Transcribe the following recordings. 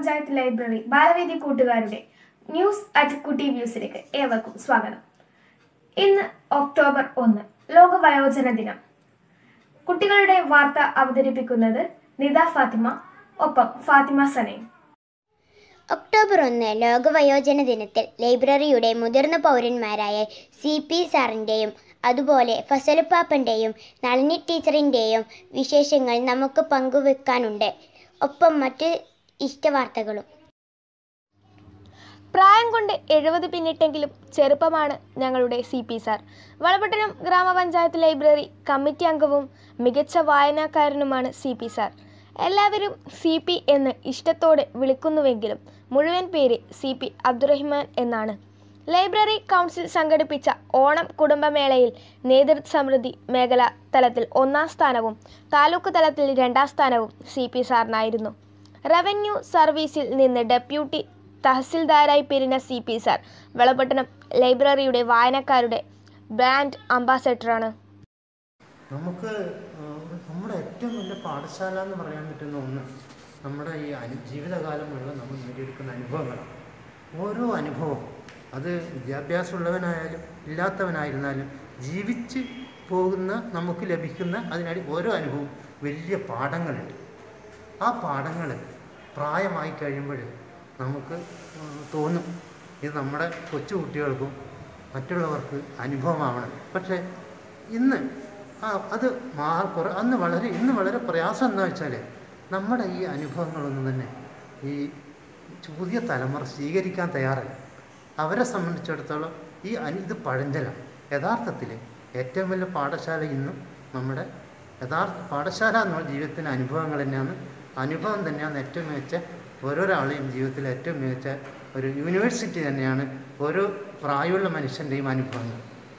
panchayat library Balavedi കൂട്ടുകാരുടെ news at കുട്ടി വ്യൂസിലേക്ക് ഏവർക്കും സ്വാഗതം ഇന്ന് ഒക്ടോബർ ഒന്ന് ലോക വയോജന ദിനം കുട്ടികളുടെ വാർത്ത അവതരിപ്പിക്കുന്നത് നിദ ഫാത്തിമ ഒപ്പം ഫാത്തിമ സനയും ഒക്ടോബർ ഒന്ന് ലോക വയോജന ദിനത്തിൽ ലൈബ്രറിയുടെ മുതിർന്ന പൗരന്മാരായ സി പി സാറിൻ്റെയും അതുപോലെ ഫസലുപ്പാപ്പൻ്റെയും നളിനി ടീച്ചറിൻ്റെയും വിശേഷങ്ങൾ നമുക്ക് പങ്കുവെക്കാനുണ്ട് ഒപ്പം മറ്റ് ഇഷ്ടവാർത്തകളും പ്രായം കൊണ്ട് എഴുപത് പിന്നിട്ടെങ്കിലും ചെറുപ്പമാണ് ഞങ്ങളുടെ സി പി സാർ വളപട്ടണം ഗ്രാമപഞ്ചായത്ത് ലൈബ്രറി കമ്മിറ്റി അംഗവും മികച്ച വായനാക്കാരനുമാണ് സി പി സാർ എല്ലാവരും സി പി എന്ന് ഇഷ്ടത്തോടെ വിളിക്കുന്നുവെങ്കിലും മുഴുവൻ പേര് സി പി അബ്ദുറഹിമാൻ എന്നാണ് ലൈബ്രറി കൗൺസിൽ സംഘടിപ്പിച്ച ഓണം കുടുംബമേളയിൽ നേതൃത്വ സമൃദ്ധി മേഖല തലത്തിൽ ഒന്നാം സ്ഥാനവും താലൂക്ക് തലത്തിൽ രണ്ടാം സ്ഥാനവും സി പി സാറിനായിരുന്നു റവന്യൂ സർവീസിൽ നിന്ന് ഡെപ്യൂട്ടി തഹസിൽദാരായി പിരിഞ്ഞ സി പി സാർ വളപട്ടണം ലൈബ്രറിയുടെ വായനക്കാരുടെ ബ്രാൻഡ് അംബാസഡറാണ് നമുക്ക് ആ, നമ്മുടെ ഏറ്റവും വലിയ പാഠശാല എന്ന് പറയാൻ പറ്റുന്ന ഒന്ന് നമ്മുടെ ഈ അനു ജീവിതകാലം മുഴുവൻ നമ്മൾ നേടിയെടുക്കുന്ന അനുഭവങ്ങളാണ് ഓരോ അനുഭവം അത് വിദ്യാഭ്യാസമുള്ളവനായാലും ഇല്ലാത്തവനായിരുന്നാലും ജീവിച്ച് പോകുന്ന നമുക്ക് ലഭിക്കുന്ന അതിനടി ഓരോ അനുഭവവും വലിയ പാഠങ്ങളുണ്ട് ആ പാഠങ്ങൾ പ്രായമായി കഴിയുമ്പോൾ നമുക്ക് ആ, തോന്നും ഇത് നമ്മുടെ കൊച്ചു കുട്ടികൾക്കും മറ്റുള്ളവർക്ക് അനുഭവമാവണം പക്ഷേ ഇന്ന് ആ അത് മാ കുറേ അന്ന് വളരെ ഇന്ന് വളരെ പ്രയാസം എന്താ വെച്ചാൽ നമ്മുടെ ഈ അനുഭവങ്ങളൊന്നും തന്നെ ഈ പുതിയ തലമുറ സ്വീകരിക്കാൻ തയ്യാറല്ല അവരെ സംബന്ധിച്ചിടത്തോളം ഈ അനു ഇത് പഴഞ്ചലാണ് യഥാർത്ഥത്തിൽ ഏറ്റവും വലിയ പാഠശാല ഇന്നും നമ്മുടെ യഥാർത്ഥ പാഠശാല എന്നുള്ള ജീവിതത്തിൻ്റെ അനുഭവങ്ങൾ തന്നെയാണ് അനുഭവം തന്നെയാണ് ഏറ്റവും മികച്ച ഓരോരാളെയും ജീവിതത്തിൽ ഏറ്റവും മികച്ച ഒരു യൂണിവേഴ്സിറ്റി തന്നെയാണ് ഓരോ പ്രായമുള്ള മനുഷ്യൻ്റെയും അനുഭവങ്ങൾ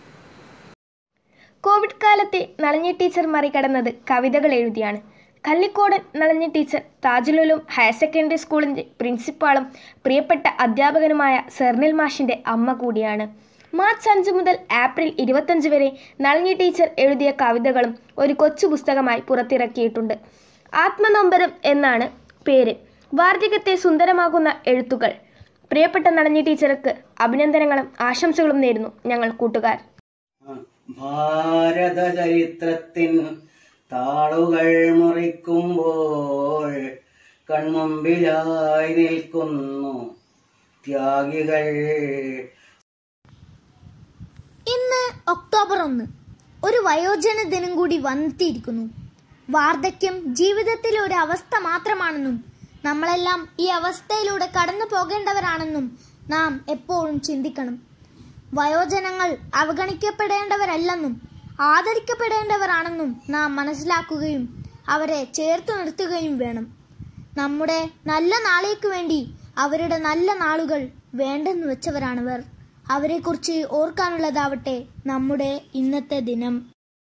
കോവിഡ് കാലത്തെ നളഞ്ഞി ടീച്ചർ മറികടന്നത് കവിതകൾ എഴുതിയാണ് കല്ലിക്കോടൻ നളഞ്ഞി ടീച്ചർ താജുലുലും ഹയർ സെക്കൻഡറി സ്കൂളിൻ്റെ പ്രിൻസിപ്പാളും പ്രിയപ്പെട്ട അധ്യാപകനുമായ സെർണിൽ മാഷിൻ്റെ അമ്മ കൂടിയാണ് മാർച്ച് അഞ്ച് മുതൽ ഏപ്രിൽ ഇരുപത്തഞ്ച് വരെ നളഞ്ഞി ടീച്ചർ എഴുതിയ കവിതകളും ഒരു കൊച്ചു പുസ്തകമായി പുറത്തിറക്കിയിട്ടുണ്ട് ആത്മനൊമ്പരം എന്നാണ് പേര് വാർദ്ധക്യത്തെ സുന്ദരമാകുന്ന എഴുത്തുകൾ പ്രിയപ്പെട്ട നളഞ്ഞി ടീച്ചർക്ക് അഭിനന്ദനങ്ങളും ആശംസകളും നേരുന്നു ഞങ്ങൾ കൂട്ടുകാർ ഭാരത ചരിത്രത്തിൻ താളുകൾ മുറിക്കുമ്പോൾ കൺമുമ്പിലായി നിൽക്കുന്നു ത്യാഗികൾ ഇന്ന് ഒക്ടോബർ ഒന്ന് ഒരു വയോജന ദിനം കൂടി വന്നെത്തിയിരിക്കുന്നു വാർദ്ധക്യം ജീവിതത്തിലെ ഒരു അവസ്ഥ മാത്രമാണെന്നും നമ്മളെല്ലാം ഈ അവസ്ഥയിലൂടെ കടന്നു പോകേണ്ടവരാണെന്നും നാം എപ്പോഴും ചിന്തിക്കണം വയോജനങ്ങൾ അവഗണിക്കപ്പെടേണ്ടവരല്ലെന്നും ആദരിക്കപ്പെടേണ്ടവരാണെന്നും നാം മനസ്സിലാക്കുകയും അവരെ ചേർത്തു നിർത്തുകയും വേണം നമ്മുടെ നല്ല നാളേക്ക് വേണ്ടി അവരുടെ നല്ല നാളുകൾ വേണ്ടെന്ന് വെച്ചവരാണവർ അവരെക്കുറിച്ച് ഓർക്കാനുള്ളതാവട്ടെ നമ്മുടെ ഇന്നത്തെ ദിനം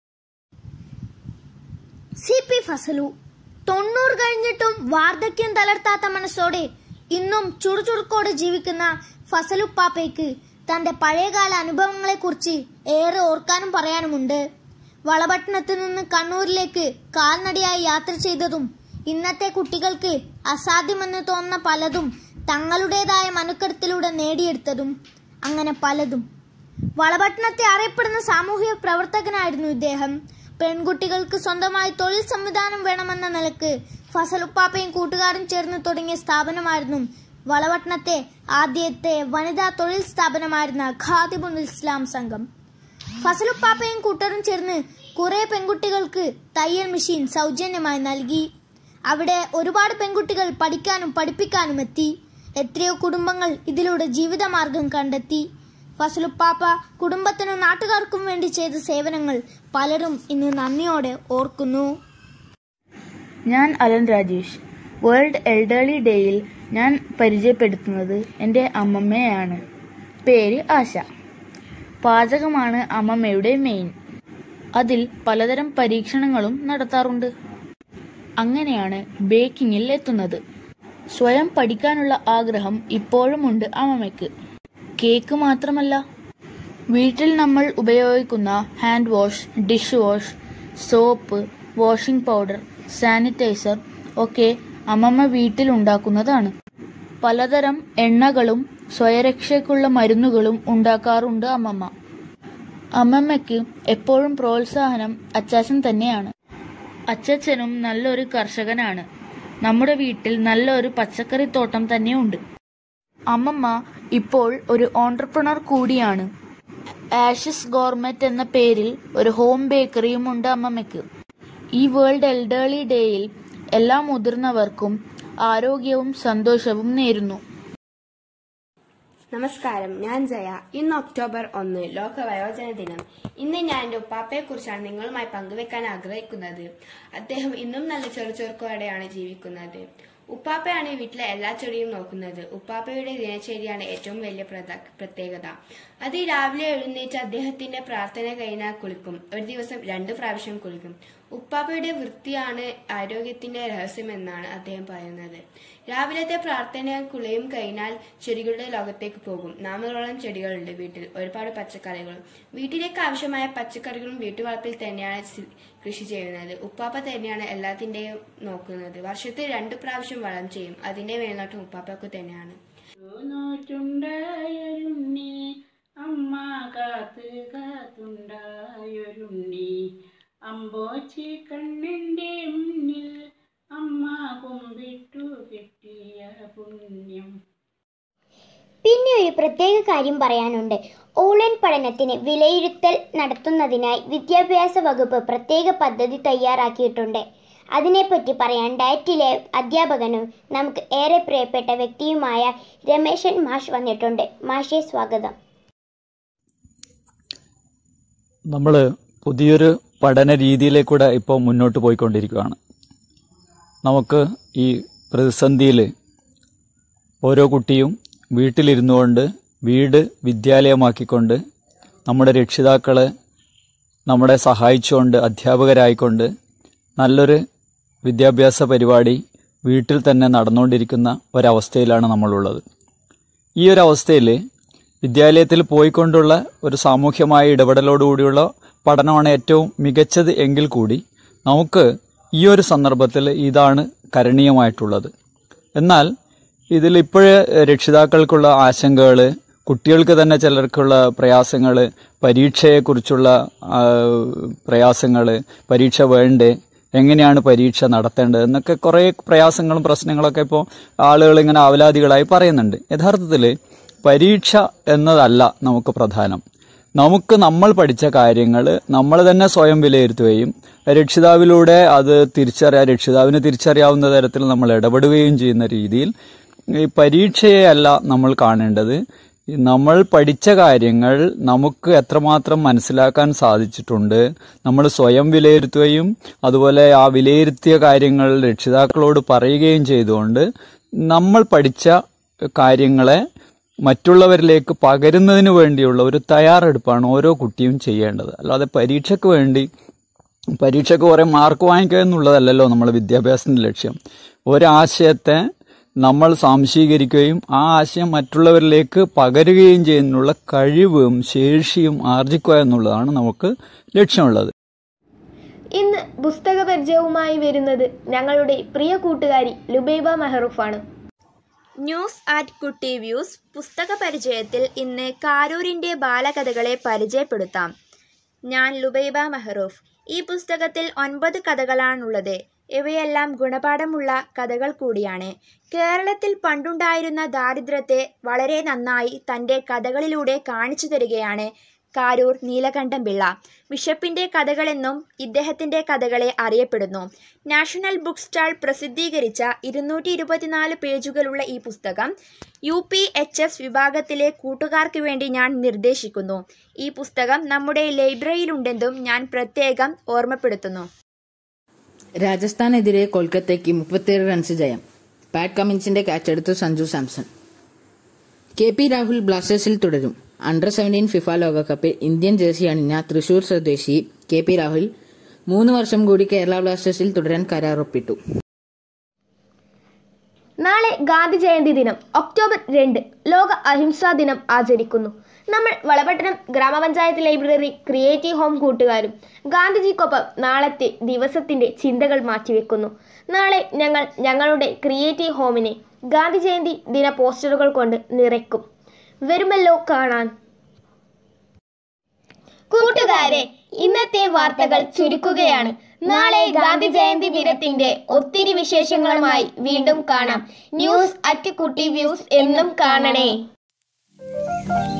സി പി ഫസലു തൊണ്ണൂറ് കഴിഞ്ഞിട്ടും വാർദ്ധക്യം തളർത്താത്ത മനസ്സോടെ ഇന്നും ചുറുചുറുക്കോടെ ജീവിക്കുന്ന ഫസലുപ്പാപ്പയ്ക്ക് തന്റെ പഴയകാല അനുഭവങ്ങളെക്കുറിച്ച് ഏറെ ഓർക്കാനും പറയാനുമുണ്ട് വളപട്ടണത്ത് നിന്ന് കണ്ണൂരിലേക്ക് കാൽനടയായി യാത്ര ചെയ്തതും ഇന്നത്തെ കുട്ടികൾക്ക് അസാധ്യമെന്ന് തോന്നുന്ന പലതും തങ്ങളുടേതായ മനുക്കടത്തിലൂടെ നേടിയെടുത്തതും അങ്ങനെ പലതും വളപട്ടണത്തെ അറിയപ്പെടുന്ന സാമൂഹിക പ്രവർത്തകനായിരുന്നു ഇദ്ദേഹം പെൺകുട്ടികൾക്ക് സ്വന്തമായി തൊഴിൽ സംവിധാനം വേണമെന്ന നിലക്ക് ഫസലുപ്പാപ്പയും കൂട്ടുകാരും ചേർന്ന് തുടങ്ങിയ സ്ഥാപനമായിരുന്നു വളപട്ടണത്തെ ആദ്യത്തെ വനിതാ തൊഴിൽ സ്ഥാപനമായിരുന്ന ഖാദിബുൽ ഇസ്ലാം സംഘം ഫസലുപ്പാപ്പയും കൂട്ടരും ചേർന്ന് കുറെ പെൺകുട്ടികൾക്ക് തയ്യൽ മെഷീൻ സൗജന്യമായി നൽകി അവിടെ ഒരുപാട് പെൺകുട്ടികൾ പഠിക്കാനും പഠിപ്പിക്കാനും എത്തി എത്രയോ കുടുംബങ്ങൾ ഇതിലൂടെ ജീവിതമാർഗം കണ്ടെത്തി ഫസലുപ്പാപ്പ കുടുംബത്തിനും നാട്ടുകാർക്കും വേണ്ടി ചെയ്ത സേവനങ്ങൾ പലരും ഇന്ന് നന്ദിയോടെ ഓർക്കുന്നു ഞാൻ അലൻ രാജേഷ് വേൾഡ് എൽഡർലി ഡേയിൽ ഞാൻ പരിചയപ്പെടുത്തുന്നത് എൻ്റെ അമ്മമ്മയാണ് പേര് ആശ പാചകമാണ് അമ്മമ്മയുടെ മെയിൻ അതിൽ പലതരം പരീക്ഷണങ്ങളും നടത്താറുണ്ട് അങ്ങനെയാണ് ബേക്കിങ്ങിൽ എത്തുന്നത് സ്വയം പഠിക്കാനുള്ള ആഗ്രഹം ഇപ്പോഴുമുണ്ട് അമ്മമ്മയ്ക്ക് കേക്ക് മാത്രമല്ല വീട്ടിൽ നമ്മൾ ഉപയോഗിക്കുന്ന hand wash dish wash soap washing powder sanitiser ഒക്കെ അമ്മമ്മ വീട്ടിൽ ഉണ്ടാക്കുന്നതാണ് പലതരം എണ്ണകളും സ്വയരക്ഷയ്ക്കുള്ള മരുന്നുകളും ഉണ്ടാക്കാറുണ്ട് അമ്മമ്മ അമ്മമ്മയ്ക്ക് എപ്പോഴും പ്രോത്സാഹനം അച്ചാച്ചൻ തന്നെയാണ് അച്ചച്ചനും നല്ലൊരു കർഷകനാണ് നമ്മുടെ വീട്ടിൽ നല്ലൊരു പച്ചക്കറിത്തോട്ടം തന്നെയുണ്ട് അമ്മമ്മ ഇപ്പോൾ ഒരു ഓൺട്രപ്രണർ കൂടിയാണ് ആഷിസ് ഗോർമെറ്റ് എന്ന പേരിൽ ഒരു ഹോം ബേക്കറിയും ഉണ്ട് അമ്മമ്മയ്ക്ക് ഈ വേൾഡ് എൽഡേർലി ഡേയിൽ എല്ലാ മുതിർന്നവർക്കും ആരോഗ്യവും സന്തോഷവും നേരുന്നു നമസ്കാരം ഞാൻ ജയ ഇന്ന് ഒക്ടോബർ ഒന്ന് ലോക വയോജന ദിനം ഇന്ന് ഞാൻ എന്റെ ഉപ്പാപ്പയെ കുറിച്ചാണ് നിങ്ങളുമായി പങ്കുവെക്കാൻ ആഗ്രഹിക്കുന്നത് അദ്ദേഹം ഇന്നും നല്ല ചെറുചെറുക്കോടെയാണ് ജീവിക്കുന്നത് ഉപ്പാപ്പയാണ് വീട്ടിലെ എല്ലാ ചെടിയും നോക്കുന്നത് ഉപ്പാപ്പയുടെ ദിനചര്യയാണ് ഏറ്റവും വലിയ പ്രധ- പ്രത്യേകത അത് രാവിലെ എഴുന്നേറ്റ് അദ്ദേഹത്തിന്റെ പ്രാർത്ഥന കഴിഞ്ഞാൽ കുളിക്കും ഒരു ദിവസം രണ്ട് പ്രാവശ്യം കുളിക്കും ഉപ്പാപ്പയുടെ വൃത്തിയാണ് ആരോഗ്യത്തിന്റെ രഹസ്യമെന്നാണ് അദ്ദേഹം പറയുന്നത് രാവിലത്തെ പ്രാർത്ഥനയും കുളിയും കഴിഞ്ഞാൽ ചെടികളുടെ ലോകത്തേക്ക് പോകും നാനൂറോളം ചെടികളുണ്ട് വീട്ടിൽ ഒരുപാട് പച്ചക്കറികളും വീട്ടിലേക്ക് ആവശ്യമായ പച്ചക്കറികളും വീട്ടുവളപ്പിൽ തന്നെയാണ് സി- കൃഷി ചെയ്യുന്നത് ഉപ്പാപ്പ തന്നെയാണ് എല്ലാത്തിന്റെയും നോക്കുന്നത് വർഷത്തിൽ രണ്ടു പ്രാവശ്യം വളം ചെയ്യും അതിന്റെ മേൽനോട്ടം ഉപ്പാപ്പക്ക് തന്നെയാണ് നൂറ്റുണ്ടായൊരുണ്ണി അമ്മ കാത്ത് കാത്തുണ്ടായൊരുണ്ണി അമ്പോച്ചി കണ്ണിൻ്റെ മുന്നിൽ അമ്മ കുമ്പിട്ടു കിട്ടിയ പുണ്യം പിന്നെ ഒരു പ്രത്യേക കാര്യം പറയാനുണ്ട് ഓൺലൈൻ പഠനത്തിന് വിലയിരുത്തൽ നടത്തുന്നതിനായി വിദ്യാഭ്യാസ വകുപ്പ് പ്രത്യേക പദ്ധതി തയ്യാറാക്കിയിട്ടുണ്ട് അതിനെപ്പറ്റി പറയാൻ ഡയറ്റിലെ അധ്യാപകനും നമുക്ക് ഏറെ പ്രിയപ്പെട്ട വ്യക്തിയുമായ രമേശൻ മാഷ് വന്നിട്ടുണ്ട് മാഷെ സ്വാഗതം നമ്മൾ പുതിയൊരു പഠന രീതിയിലേക്കൂടെ ഇപ്പോൾ മുന്നോട്ട് പോയിക്കൊണ്ടിരിക്കുകയാണ് നമുക്ക് ഈ പ്രതിസന്ധിയിൽ ഓരോ കുട്ടിയും വീട്ടിലിരുന്നു കൊണ്ട് വീട് വിദ്യാലയമാക്കിക്കൊണ്ട് നമ്മുടെ രക്ഷിതാക്കളെ നമ്മളെ സഹായിച്ചുകൊണ്ട് അധ്യാപകരായിക്കൊണ്ട് നല്ലൊരു വിദ്യാഭ്യാസ പരിപാടി വീട്ടിൽ തന്നെ നടന്നുകൊണ്ടിരിക്കുന്ന ഒരവസ്ഥയിലാണ് നമ്മളുള്ളത് ഈ ഒരു അവസ്ഥയിൽ വിദ്യാലയത്തിൽ പോയിക്കൊണ്ടുള്ള ഒരു സാമൂഹ്യമായ ഇടപെടലോടുകൂടിയുള്ള പഠനമാണ് ഏറ്റവും മികച്ചത് എങ്കിൽ കൂടി നമുക്ക് ഈ ഒരു സന്ദർഭത്തിൽ ഇതാണ് കരണീയമായിട്ടുള്ളത് എന്നാൽ ഇതിൽ ഇപ്പോഴേ രക്ഷിതാക്കൾക്കുള്ള ആശങ്കകൾ കുട്ടികൾക്ക് തന്നെ ചിലർക്കുള്ള പ്രയാസങ്ങൾ പരീക്ഷയെക്കുറിച്ചുള്ള പ്രയാസങ്ങൾ പരീക്ഷ വേണ്ടേ എങ്ങനെയാണ് പരീക്ഷ നടത്തേണ്ടത് എന്നൊക്കെ കുറേ പ്രയാസങ്ങളും പ്രശ്നങ്ങളൊക്കെ ഇപ്പോൾ ആളുകൾ ഇങ്ങനെ ആവലാതികളായി പറയുന്നുണ്ട് യഥാർത്ഥത്തിൽ പരീക്ഷ എന്നതല്ല നമുക്ക് പ്രധാനം നമുക്ക് നമ്മൾ പഠിച്ച കാര്യങ്ങൾ നമ്മൾ തന്നെ സ്വയം വിലയിരുത്തുകയും രക്ഷിതാവിലൂടെ അത് തിരിച്ചറിയാൻ രക്ഷിതാവിന് തിരിച്ചറിയാവുന്ന തരത്തിൽ നമ്മൾ ഇടപെടുകയും ചെയ്യുന്ന രീതിയിൽ ഈ പരീക്ഷയെ അല്ല നമ്മൾ കാണേണ്ടത് നമ്മൾ പഠിച്ച കാര്യങ്ങൾ നമുക്ക് എത്രമാത്രം മനസ്സിലാക്കാൻ സാധിച്ചിട്ടുണ്ട് നമ്മൾ സ്വയം വിലയിരുത്തുകയും അതുപോലെ ആ വിലയിരുത്തിയ കാര്യങ്ങൾ രക്ഷിതാക്കളോട് പറയുകയും ചെയ്തുകൊണ്ട് നമ്മൾ പഠിച്ച കാര്യങ്ങളെ മറ്റുള്ളവരിലേക്ക് പകരുന്നതിന് വേണ്ടിയുള്ള ഒരു തയ്യാറെടുപ്പാണ് ഓരോ കുട്ടിയും ചെയ്യേണ്ടത് അല്ലാതെ പരീക്ഷയ്ക്ക് വേണ്ടി പരീക്ഷയ്ക്ക് കുറേ മാർക്ക് വാങ്ങിക്കുക എന്നുള്ളതല്ലല്ലോ നമ്മുടെ വിദ്യാഭ്യാസത്തിന്റെ ലക്ഷ്യം ഒരാശയത്തെ നമ്മൾ സ്വാംശീകരിക്കുകയും ആ ആശയം മറ്റുള്ളവരിലേക്ക് പകരുകയും ചെയ്യുന്നതിനുള്ള കഴിവും ശേഷിയും ആർജിക്കുക എന്നുള്ളതാണ് നമുക്ക് ലക്ഷ്യമുള്ളത് ഇന്ന് പുസ്തക പരിചയവുമായി വരുന്നത് ഞങ്ങളുടെ പ്രിയ കൂട്ടുകാരി ലുബൈബ മെഹറൂഫാണ് ന്യൂസ് ആറ്റ് കുട്ടി വ്യൂസ് പുസ്തക പരിചയത്തിൽ ഇന്ന് കാരൂരിൻ്റെ ബാലകഥകളെ പരിചയപ്പെടുത്താം ഞാൻ ലുബൈബ മെഹറൂഫ് ഈ പുസ്തകത്തിൽ ഒൻപത് കഥകളാണുള്ളത് ഇവയെല്ലാം ഗുണപാഠമുള്ള കഥകൾ കൂടിയാണ് കേരളത്തിൽ പണ്ടുണ്ടായിരുന്ന ദാരിദ്ര്യത്തെ വളരെ നന്നായി തൻ്റെ കഥകളിലൂടെ കാണിച്ചു തരികയാണ് കാരൂർ നീലകണ്ഠൻ പിള്ള ബിഷപ്പിന്റെ കഥകളെന്നും ഇദ്ദേഹത്തിന്റെ കഥകളെ അറിയപ്പെടുന്നു നാഷണൽ ബുക്ക് സ്റ്റാൾ പ്രസിദ്ധീകരിച്ച ഇരുന്നൂറ്റി ഇരുപത്തിനാല് പേജുകളുള്ള ഈ പുസ്തകം യു പി എച്ച് എസ് വിഭാഗത്തിലെ കൂട്ടുകാർക്ക് വേണ്ടി ഞാൻ നിർദ്ദേശിക്കുന്നു ഈ പുസ്തകം നമ്മുടെ ലൈബ്രറിയിലുണ്ടെന്നും ഞാൻ പ്രത്യേകം ഓർമ്മപ്പെടുത്തുന്നു രാജസ്ഥാനെതിരെ കൊൽക്കത്തയ്ക്ക് മുപ്പത്തിയേഴ് റൺസ് ജയം പാറ്റ് കമിൻസിന്റെ ക്യാച്ചെടുത്തു സഞ്ജു സാംസൺ കെ പി രാഹുൽ ബ്ലാസ്റ്റേഴ്സിൽ തുടരും അണ്ടർ സെവൻറ്റീൻ ഫിഫ ലോകകപ്പിൽ ഇന്ത്യൻ ജേഴ്സി അണിഞ്ഞ തൃശൂർ സ്വദേശി കെ പി രാഹുൽ മൂന്ന് വർഷം കൂടി കേരള ബ്ലാസ്റ്റേഴ്സിൽ തുടരാൻ കരാർ ഒപ്പിട്ടു നാളെ ഗാന്ധി ജയന്തി ദിനം ഒക്ടോബർ രണ്ട് ലോക അഹിംസാ ദിനം ആചരിക്കുന്നു നമ്മൾ വളപട്ടണം ഗ്രാമപഞ്ചായത്ത് ലൈബ്രറി ക്രിയേറ്റീവ് ഹോം കൂട്ടുകാരും ഗാന്ധിജിക്കൊപ്പം നാളത്തെ ദിവസത്തിന്റെ ചിന്തകൾ മാറ്റിവെക്കുന്നു നാളെ ഞങ്ങൾ ഞങ്ങളുടെ ക്രിയേറ്റീവ് ഹോമിനെ ഗാന്ധി ജയന്തി ദിന പോസ്റ്ററുകൾ കൊണ്ട് നിറയ്ക്കും വരുമല്ലോ കാണാൻ കൂട്ടുകാരെ ഇന്നത്തെ വാർത്തകൾ ചുരുക്കുകയാണ് നാളെ ഗാന്ധി ജയന്തി ദിനത്തിന്റെ ഒത്തിരി വിശേഷങ്ങളുമായി വീണ്ടും കാണാം ന്യൂസ് അറ്റ് കുട്ടി വ്യൂസ് എന്നും കാണണേ